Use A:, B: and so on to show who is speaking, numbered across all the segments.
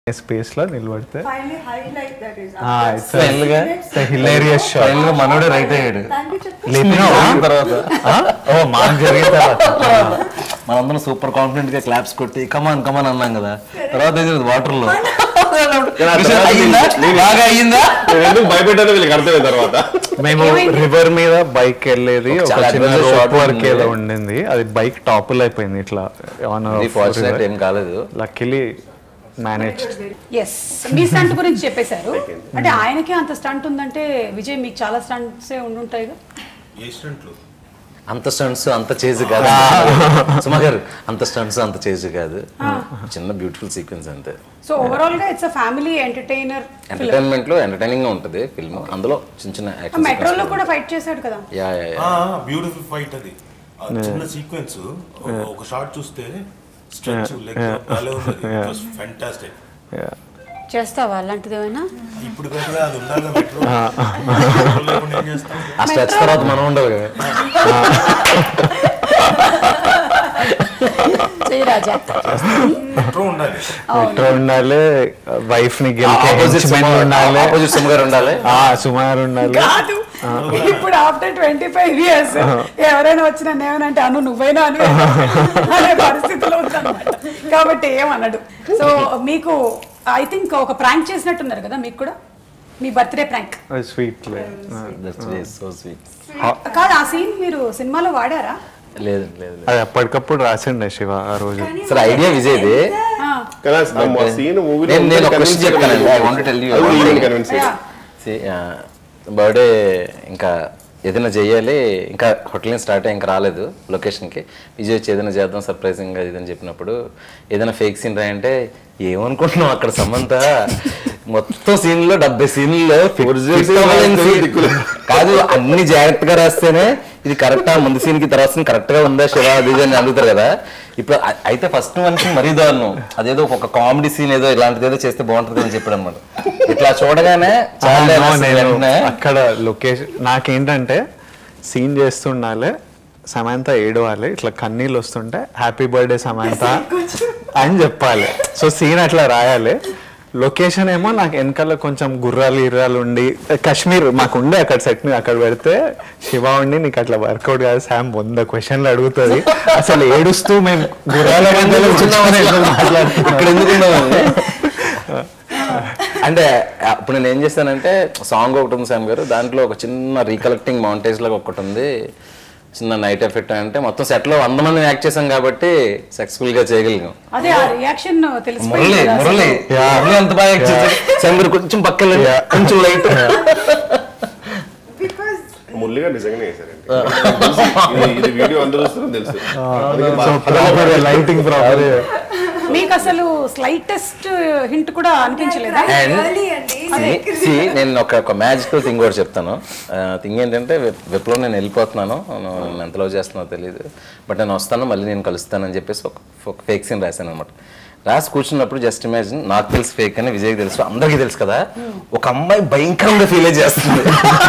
A: Space లో నిలబడితే
B: Finally, highlight that is.
C: Final గా
A: హిలేరియస్ షాట్
C: ఫైనల్ గా మనోడే రైట్ అయ్యాడు
B: Thank you, Chitra.
C: జరిగిన తర్వాత
A: ఓ మాకు జరిగిన తర్వాత
C: మనందరం సూపర్ కాన్ఫిడెంట్ గా క్లాప్స్ కొట్టి కమాన్ కమాన్ అన్నాం కదా తర్వాత వాటర్ లో అయ్యిందా బాగా అయ్యిందా
D: నేను ఎందుకు భయపెట్టానో వీళ్ళకి అర్థమైన తర్వాత
A: మేము రివర్ మీద బైక్ వెళ్ళేది ఒక
C: చాలా
A: చిన్న
C: adventure shot
A: రోప్ వర్క్
C: ఉంది.
A: ఏదో ఉండింది అది బైక్ టాపుల్ అయిపోయింది ఇట్లా
C: ఫార్చునేట్ ఏం కాలేదు
A: లక్కీలీ మేనేజ్
E: ఎస్ మీ స్టంట్ గురించి చెప్పేశారు అంటే ఆయనకే అంత స్టంట్ ఉందంటే విజయ్ మీకు చాలా స్టంట్సే ఉండుంటాయిగా
C: అంత స్టంట్స్ అంత చేజ్ కాదు సుమా గారు అంత స్టంట్స్ అంత చేజ్ కాదు చిన్న బ్యూటిఫుల్ సీక్వెన్స్ అంతే
E: సో ఓవరాల్ గా it's a family entertainer
C: entertainment లో ఎంటర్టైనింగ్ గా ఉంటుంది ఫిల్మ్ అందులో చిన్న చిన్న యాక్షన్
E: మెట్రోలో కూడా ఫైట్ చేశాడు కదా
C: yeah yeah yeah
F: beautiful fight అది ఆ చిన్న సీక్వెన్స్ ఒక షాట్ చూస్తే స్ట్రెచ్ లెగ్ భలే ఉంది ఫెంటాస్టిక్
E: చేస్తావా అలాంటిది ఏమైనా
F: ఇప్పుడు కదా అది ఉండాలి మెట్రో లేకుండా ఏం చేస్తాం
C: ఆ స్ట్రెచ్ తర్వాత మనం ఉండాలి కదా
E: చెయ్యి రాజా
F: మెట్రో ఉండాలి
A: మెట్రో ఉండాలి వైఫ్ ని గెలికే
C: ఆపోజిట్
A: henchman ఉండాలి
C: ఆపోజిట్ సుమ గారు ఉండాలి
A: ఆ సుమారు ఉండాలి
E: కాదు ఇప్పుడు ఆఫ్టర్ ట్వంటీ ఫైవ్ ఇయర్స్ ఎవరైనా వచ్చి నన్ను ఏమైనా అంటే అను నువ్వైనా అను అనే పరిస్థితిలో ఉందన్నమాట కాబట్టి ఏమన్నాడు సో మీకు ఐ థింక్ ఒక ప్రాంక్ చేసినట్టున్నారు కదా మీకు కూడా మీ birthday prank
A: sweet
C: so sweet
E: కాదు ఆ సీన్ మీరు సినిమాలో వాడారా
C: లేదు లేదు లేదు.
A: అది అప్పటికప్పుడు రాసిండే శివ ఆ రోజు
C: అసలు ఐడియా విజయ్ది
E: ఆ,
D: కదా మా సీన్ మూవీలో
C: నేను నేను ఒక విషయం చెప్తానండి I want tell you
D: convince
E: yeah.
C: Birthday ఇంకా ఏదైనా చేయాలి ఇంకా హోటల్ స్టార్ట్ అయ్యి ఇంకా రాలేదు లొకేషన్కి విజయ్ వచ్చి ఏదైనా చేద్దాం సర్ప్రైజింగ్గా ఇదని చెప్పినప్పుడు ఏదైనా ఫేక్ సీన్ రాయంటే ఏమనుకుంటున్నావు అక్కడ సమంత మొత్తం సీన్లో డెబ్బై సీన్లో కాదు అన్ని జాగ్రత్తగా రాస్తేనే ఇది కరెక్టా ముందు సీన్ కి తర్వాత సీన్ కరెక్ట్ గా ఉందా శివ అది ఇది అని అడుగుతారు కదా ఇప్పుడు అ- అయితే ఫస్ట్ మనిషి మరీ దారుణం అదేదో ఒక కామెడీ సీన్ ఏదో ఇలాంటిది ఏదో చేస్తే బాగుంటుంది అని చెప్పాడు అనమాట ఇట్లా చూడగానే చాలా
A: no,
C: అసలు
A: నేను
C: వెంటనే
A: అక్కడ లొకేషన్ నాకేంటంటే సీన్ చేస్తుండాలి సమంత ఏడవాలి ఇట్లా కన్నీళ్ళు వస్తుంటే హ్యాపీ బర్త్డే సమంత అని చెప్పాలి సో సీన్ అట్లా రాయాలి లొకేషన్ ఏమో నాకు వెనకాల కొంచెం గుర్రాలు ఇర్రాలు ఉండి కాశ్మీర్ మాకు ఉండే అక్కడ సెట్ మీద అక్కడ పెడితే శివ ఉండి నీకు అట్లా వర్కౌట్ కాదు శామ్ వంద క్వశ్చన్లు అడుగుతుంది అసలు ఏడుస్తూ మేము గుర్రాల మధ్యలో కూర్చొని ఎట్లా మాట్లాడుతున్నాం?
C: ఇక్కడ ఎందుకు ఉన్నావు? అంటే అప్పుడు నేను ఏం చేస్తానంటే సాంగ్ ఒకటి ఉంది సామ్ గారు దాంట్లో ఒక చిన్న రీకలెక్టింగ్ మౌంటేజ్ లాగా ఒకటి ఉంది చిన్న నైట్ ఎఫెక్ట్ అంటే మొత్తం set లో వంద మంది యాక్ట్ చేసాం కాబట్టి సక్సెస్ఫుల్ గా చేయగలిగాం
E: అదే ఆ రియాక్షన్
C: మురళి
E: తెలిసిపోయింది కదా అసలు.
C: మురళి మురళి ఎంత బాగా యాక్ట్ చేశాడు సామ్ గారు కొంచెం పక్కన కొంచెం లైట్
B: Because
D: మురళిగా నిజంగానే చేశారండి ఇది- ఇది వీడియో అందరూ చూస్తారని తెలుసు అందుకే
A: సో
D: మా-
A: ప్రాపర్ లైటింగ్ ప్రాపర్
E: మీకు అసలు స్లైటెస్ట్ హింట్ కూడా అనిపించలేదా
C: And-
B: really అండి
C: See, see, నేను ఒక ఒక మ్యాజికల్ థింగ్ కూడా చెప్తాను థింగ్ ఏంటంటే వెబ్- వెబ్లో నేను వెళ్ళిపోతున్నాను నేను నన్ను ఎంత లవ్ చేస్తున్నానో తెలియదు బట్ నేను వస్తాను మళ్ళీ నేను కలుస్తానని చెప్పేసి ఒక ఒక ఫేక్ సీన్ రాశాను అనమాట రాసి కూర్చున్నప్పుడు జస్ట్ ఇమాజిన్ నాకు తెలుసు ఫేక్ అని విజయ్కి తెలుసు అందరికీ తెలుసు కదా ఒక అమ్మాయి భయంకరంగా ఫీల్ చేస్తుంది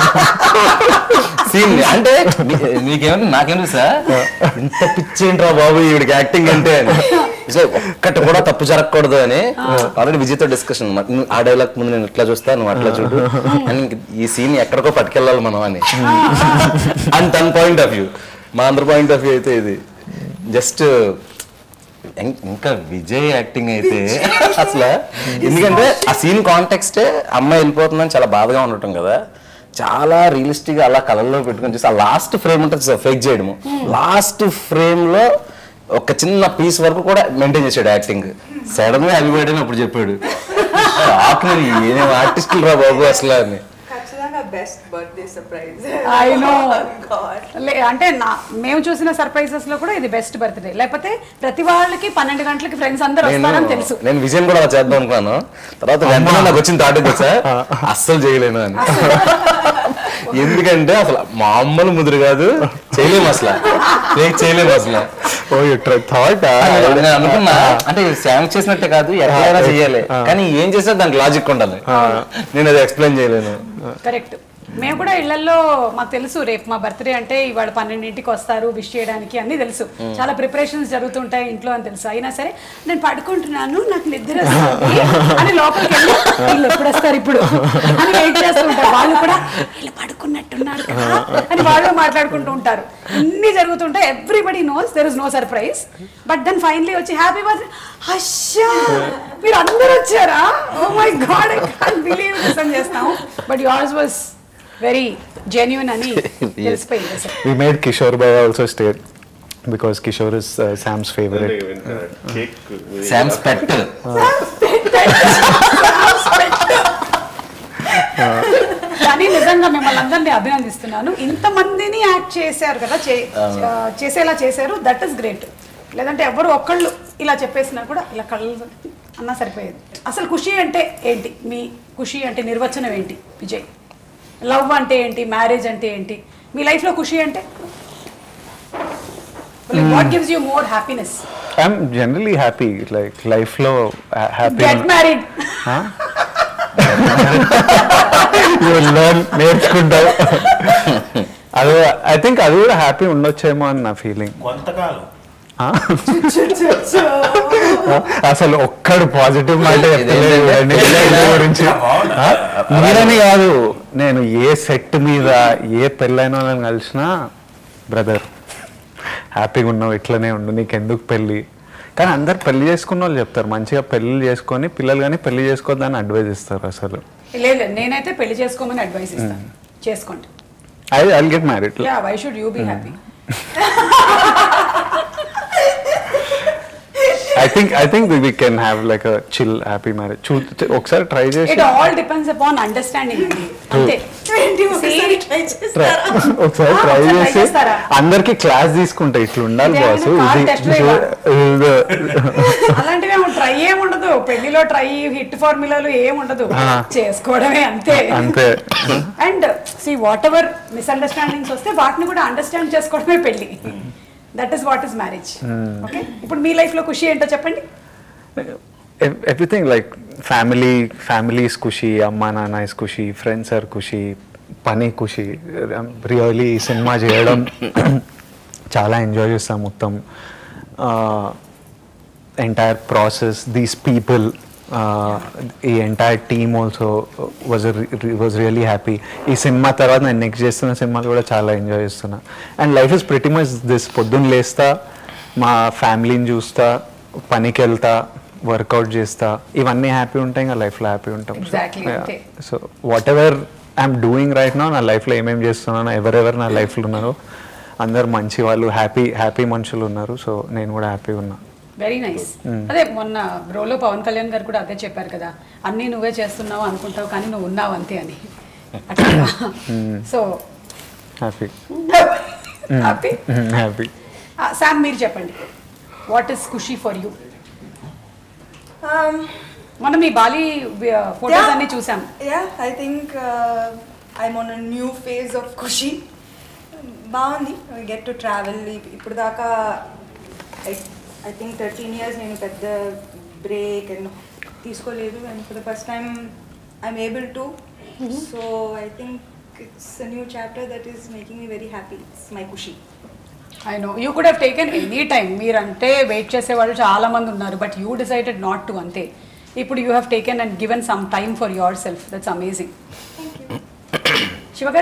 C: సీన్ అంటే మీ- మీకేమంటే నాకేం తెలుసా ఇంత పిచ్చేంట్రా బాబు ఈవిడికి యాక్టింగ్ అంటే అని. ఇట్లా ఒక్కటి కూడా తప్పు జరగకూడదు అని ఆల్రెడీ విజయ్తో డిస్కషన్ ఆ డైలాగ్ ముందు నేను ఇట్లా చూస్తా నువ్వు అట్లా చూడు అని ఇంక ఈ సీన్ ఎక్కడికో పట్టుకెళ్ళాలి మనం అని అండ్ తన పాయింట్ ఆఫ్ వ్యూ మా అందరి పాయింట్ ఆఫ్ వ్యూ అయితే ఇది జస్ట్ ఇంకా విజయ్ యాక్టింగ్ అయితే అసలు ఎందుకంటే ఆ సీన్ కాంటెక్స్టే అమ్మాయి వెళ్ళిపోతుందని చాలా బాధగా ఉండటం కదా చాలా రియలిస్టిక్ గా అలా కలర్లో పెట్టుకొని చూసి ఆ లాస్ట్ ఫ్రేమ్ ఉంటుంది ఫేక్ చేయడము లాస్ట్ ఫ్రేమ్ లో ఒక చిన్న పీస్ వరకు కూడా మెయింటైన్ చేశాడు యాక్టింగ్ సడన్ గా హ్యాపీ బర్త్డే అప్పుడు చెప్పాడు షాక్ నేను ఏం ఆర్టిస్టులు రా బాబు అసలు అని
B: ఖచ్చితంగా best birthday surprise
E: I know.
B: God
E: లే అంటే నా మేము చూసిన సర్ప్రైజెస్ లో కూడా ఇది బెస్ట్ బర్త్డే లేకపోతే ప్రతి వాళ్ళకి పన్నెండు గంటలకి ఫ్రెండ్స్ అందరు వస్తారని తెలుసు
C: నేను విజయం కూడా అలా చేద్దాం అనుకున్నాను తర్వాత వెంటనే నాకు వచ్చిన థాట్ తెలుసా అస్సలు చేయలేను అని ఎందుకంటే అసలు మామూలు ముదురు కాదు చేయలేము అసలు ఫేక్ చేయలేము అసలు
A: ఓ యు థాట్
C: నేను అనుకున్నా అంటే శాంక్ చేసినట్టే కాదు ఎట్లయినా చేయాలి కానీ ఏం చేసినా దానికి లాజిక్ ఉండాలి నేను అది ఎక్స్ప్లెయిన్ చేయలేను
E: కరెక్ట్ మేము కూడా ఇళ్లలో మాకు తెలుసు రేపు మా బర్త్డే అంటే ఇవాళ పన్నెండింటికి వస్తారు విష్ చేయడానికి అన్ని తెలుసు చాలా ప్రిపరేషన్స్ జరుగుతుంటాయి ఇంట్లో అని తెలుసు అయినా సరే నేను పడుకుంటున్నాను నాకు నిద్ర వస్తుంది అని లోపలికి వెళ్ళి వీళ్ళు ఎప్పుడు వస్తారు ఇప్పుడు అని వెయిట్ చేస్తుంటారు వాళ్ళు కూడా వీళ్ళు పడుకున్నట్టున్నారు కదా అని వాళ్ళు మాట్లాడుకుంటూ ఉంటారు ఇన్ని జరుగుతుంటాయి everybody knows there is no surprise but then finally వచ్చి హ్యాపీ బర్త్డే అయ్యా మీరు అందరూ వచ్చారా oh my god I can't believe this అని చేస్తాం but yours was very genuine అని తెలిసిపోయింది అసలు
A: We made Kishore Bhai also stay because Kishore is uh, Sam's favorite.
D: Cake
C: Sam's pet
E: కానీ నిజంగా మిమ్మల్ని అందరినీ అభినందిస్తున్నాను ఇంతమందిని యాక్ట్ చేశారు కదా చే- ఆ, చేసేలా చేశారు దట్ ఇస్ గ్రేట్ లేదంటే ఎవరు ఒక్కళ్ళు ఇలా చెప్పేసినా కూడా ఇలా కళ్ళు అన్నా సరిపోయేది అసలు ఖుషి అంటే ఏంటి మీ ఖుషి అంటే నిర్వచనం ఏంటి విజయ్ లవ్ అంటే ఏంటి మ్యారేజ్ అంటే ఏంటి మీ లైఫ్లో ఖుషి అంటే what gives you more happiness
A: I'm generally happy, like life lo uh, happy.
E: Get married
A: Huh? you will learn నేర్చుకుంటావు అది ఐ థింక్ అది కూడా హ్యాపీ ఉండొచ్చేమో అని నా ఫీలింగ్
F: కొంతకాలం
A: అసలు ఒక్కడు పాజిటివ్ మాట చెప్తలేడు చూడండి పెళ్లి గురించి ఆ? మీరని కాదు నేను ఏ సెట్ మీద ఏ పెళ్ళైన వాళ్ళని కలిసినా బ్రదర్ హ్యాపీగా ఉన్నావు ఇట్లనే ఉండు నీకు ఎందుకు పెళ్ళి కానీ అందరు పెళ్లి చేసుకున్న వాళ్ళు చెప్తారు మంచిగా పెళ్లి చేసుకొని పిల్లలు కానీ పెళ్లి చేసుకోవద్దని అడ్వైజ్ ఇస్తారు అసలు
E: లేదు లేదు, నేనైతే పెళ్లి చేసుకోమని అడ్వైస్ ఇస్తాను చేసుకోండి
A: I I get married
E: yeah why should you be happy
A: I think I think we can have like a chill happy marriage చూ ఒకసారి ట్రై చేసి
E: it all depends upon understanding అండి అంతే
B: ట్వంటీ ఒకసారి
E: See?
B: ట్రై చేస్తారా
A: ఒకసారి
E: ఆ,
A: try
E: ఒకసారి try
A: చేసి
E: చేస్తారా?
A: అందరికి క్లాస్ తీసుకుంటా ఇట్లా ఉండాలి
E: ఇదేమైనా
A: బాసు
E: car
A: ఇది
E: test drive ఆ?
A: ఇది-
E: అలాంటివి ట్రై ఏముండదు పెళ్లిలో ట్రై హిట్ ఫార్ములాలు ఏముండదు చేసుకోవడమే అంతే
A: అంతే
E: and see whatever misunderstandings వస్తే వాటిని కూడా అండర్స్టాండ్ చేసుకోవడమే పెళ్లి that is what is marriage okay ఇప్పుడు మీ లైఫ్ లో ఖుషి ఏంటో చెప్పండి
A: everything like family family is ఖుషి అమ్మా నాన్న ఇస్ ఖుషి ఫ్రెండ్స్ ఆర్ ఖుషి పని ఖుషి రియలీ సినిమా చేయడం చాలా ఎంజాయ్ చేస్తాం మొత్తం ఎంటైర్ ప్రాసెస్ దీస్ పీపుల్ ఈ entire team also was was really happy ఈ సినిమా తర్వాత నేను నెక్స్ట్ చేస్తున్న సినిమాలు కూడా చాలా ఎంజాయ్ చేస్తున్నా and life is pretty much this పొద్దున్న లేస్తా మా ఫ్యామిలీని చూస్తా పనికి వెళ్తా వర్కౌట్ చేస్తా ఇవన్నీ హ్యాపీ ఉంటాయి ఇంకా లైఫ్లో హ్యాపీ ఉంటాం
E: Exactly, అంతే.
A: So whatever I'm doing right no నా లైఫ్లో ఏమేమి చేస్తున్నానో ఎవరెవరు నా లైఫ్లో ఉన్నారో అందరు మంచి వాళ్ళు హ్యాపీ హ్యాపీ మనుషులు ఉన్నారు సో నేను కూడా హ్యాపీగా ఉన్నా
E: వెరీ నైస్ అదే మొన్న బ్రోలో పవన్ కళ్యాణ్ గారు కూడా అదే చెప్పారు కదా అన్నీ నువ్వే చేస్తున్నావు అనుకుంటావు కానీ నువ్వు ఉన్నావు అంతే అని అట్లా so
A: happy
E: happy
A: happy
E: Sam మీరు చెప్పండి వాట్ ఈస్ ఖుషి ఫర్ యూ
B: Um,
E: మనం మీ బాలి ఫోటోస్
B: Yeah.
E: అన్ని చూసాం
B: yeah, I think uh, I'm on a new phase of Kushi. బాగుంది గెట్ టు ట్రావెల్ ఇప్పుడు దాకా ఐ థింక్ థర్టీన్ ఇయర్స్ నేను పెద్ద బ్రేక్ అండ్ తీసుకోలేదు and for the first time I'm able to so I think it's a new chapter that is making me very happy it's my ఖుషి
E: I know you could have taken any time మీరంటే wait చేసే వాళ్ళు చాలా మంది ఉన్నారు but you decided not to అంతే ఇప్పుడు you have taken and given some time for yourself that's amazing Shiva